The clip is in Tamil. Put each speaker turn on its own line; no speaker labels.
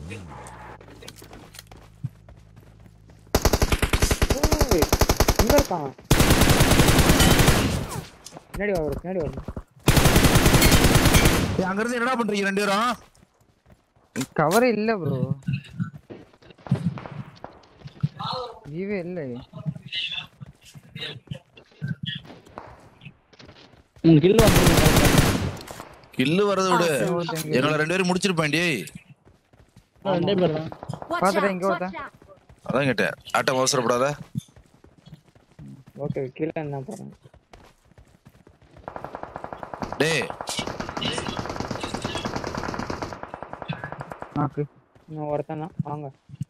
ஏய், எங்க இருக்கான் பின்னாடி வா bro, பின்னாடி வரும்
ஏய், அங்க இருந்து என்னடா பண்றீங்க ரெண்டு பேரும்
கவரே இல்ல ப்ரோ ஜீவே இல்ல
உங்க கில் வந்து
கில்லு வரதை விடு
ஒருத்தன்
எங்களை ரெண்டு பேரும் முடிச்சிருப்பேன் டேய்
ரெண்டே பேர் தான்
Watch
பாத்துட்டேன்,
out!
இங்க
Watch
ஒருத்தன்.
out!
அதான் கேட்டேன் ஆட்டம் அவசரப்படாத
ஓகே கீழே என்ன பாருங்க
டேய்
நாக்கு
இன்னும் ஒருத்தன் தான் வாங்க